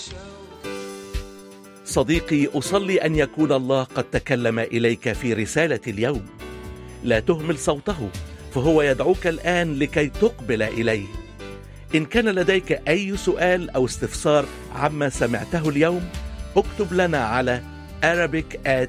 صديقي اصلي ان يكون الله قد تكلم اليك في رساله اليوم لا تهمل صوته فهو يدعوك الان لكي تقبل اليه ان كان لديك اي سؤال او استفسار عما سمعته اليوم اكتب لنا على arabic at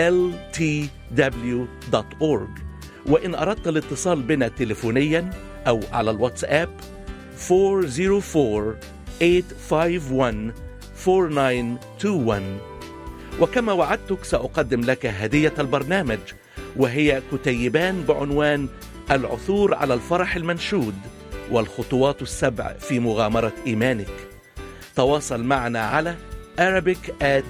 ltw.org وان اردت الاتصال بنا تليفونيا او على الواتساب 404 851 4921 وكما وعدتك سأقدم لك هدية البرنامج وهي كتيبان بعنوان العثور على الفرح المنشود والخطوات السبع في مغامرة إيمانك تواصل معنا على arabic at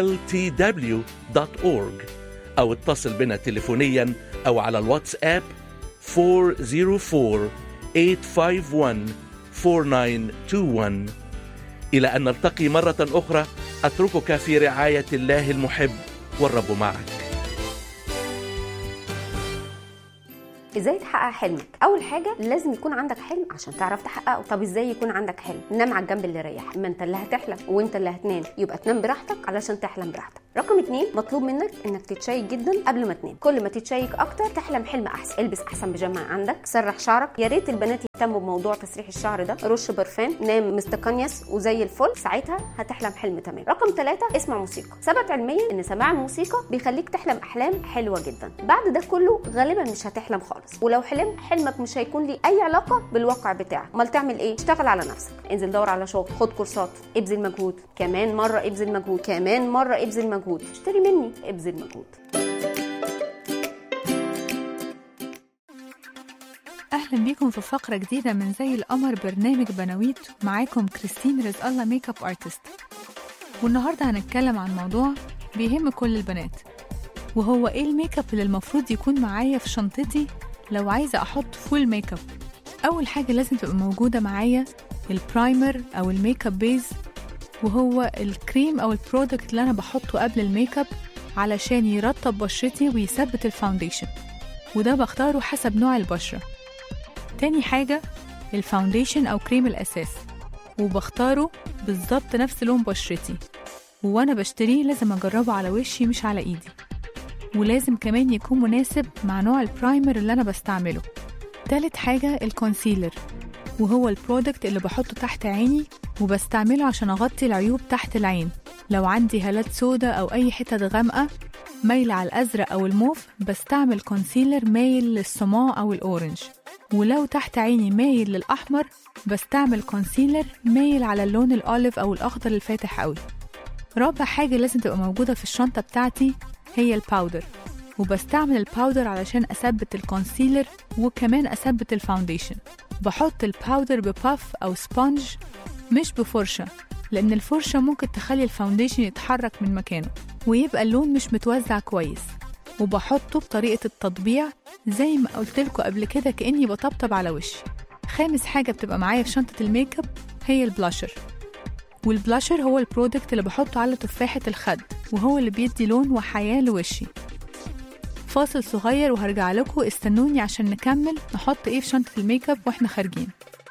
ltw.org أو اتصل بنا تليفونيا أو على الواتساب 404 851 4921 إلى أن نلتقي مرة أخرى أتركك في رعاية الله المحب والرب معك ازاي تحقق حلمك اول حاجه لازم يكون عندك حلم عشان تعرف تحققه طب ازاي يكون عندك حلم نام على الجنب اللي يريح ما انت اللي هتحلم وانت اللي هتنام يبقى تنام براحتك علشان تحلم براحتك رقم اتنين مطلوب منك انك تتشيك جدا قبل ما تنام كل ما تتشيك اكتر تحلم حلم احسن البس احسن بيجامه عندك سرح شعرك يا ريت البنات يهتموا بموضوع تسريح الشعر ده رش برفان نام مستقنيس وزي الفل ساعتها هتحلم حلم تمام رقم ثلاثة اسمع موسيقى ثبت علميا ان سماع الموسيقى بيخليك تحلم احلام حلوه جدا بعد ده كله غالبا مش هتحلم خالص ولو حلمت حلمك مش هيكون ليه اي علاقه بالواقع بتاعك امال تعمل ايه اشتغل على نفسك انزل دور على شغل خد كورسات ابذل مجهود كمان مره ابذل مجهود كمان مره ابذل مجهود اشتري مني ابذل مجهود أهلا بيكم في فقرة جديدة من زي القمر برنامج بناويت معاكم كريستين رزق الله ميك اب ارتست والنهاردة هنتكلم عن موضوع بيهم كل البنات وهو ايه الميك اب اللي المفروض يكون معايا في شنطتي لو عايزة أحط فول ميك اب أول حاجة لازم تبقى موجودة معايا البرايمر أو الميك اب بيز وهو الكريم أو البرودكت اللي أنا بحطه قبل الميك اب علشان يرطب بشرتي ويثبت الفاونديشن وده بختاره حسب نوع البشرة تاني حاجة الفاونديشن أو كريم الأساس وبختاره بالظبط نفس لون بشرتي وأنا بشتريه لازم أجربه على وشي مش على إيدي ولازم كمان يكون مناسب مع نوع البرايمر اللي أنا بستعمله تالت حاجة الكونسيلر وهو البرودكت اللي بحطه تحت عيني وبستعمله عشان أغطي العيوب تحت العين لو عندي هالات سودا أو أي حتت غامقة مايلة على الأزرق أو الموف بستعمل كونسيلر مايل للصماء أو الأورنج ولو تحت عيني مايل للأحمر بستعمل كونسيلر مايل على اللون الأوليف أو الأخضر الفاتح قوي رابع حاجة لازم تبقى موجودة في الشنطة بتاعتي هي الباودر وبستعمل الباودر علشان أثبت الكونسيلر وكمان أثبت الفاونديشن بحط الباودر بباف أو سبونج مش بفرشة لأن الفرشة ممكن تخلي الفاونديشن يتحرك من مكانه ويبقى اللون مش متوزع كويس وبحطه بطريقة التطبيع زي ما قلتلكوا قبل كده كأني بطبطب على وشي خامس حاجة بتبقى معايا في شنطة الميك اب هي البلاشر والبلاشر هو البرودكت اللي بحطه على تفاحة الخد وهو اللي بيدي لون وحياة لوشي فاصل صغير وهرجع لكم استنوني عشان نكمل نحط ايه في شنطة الميك اب واحنا خارجين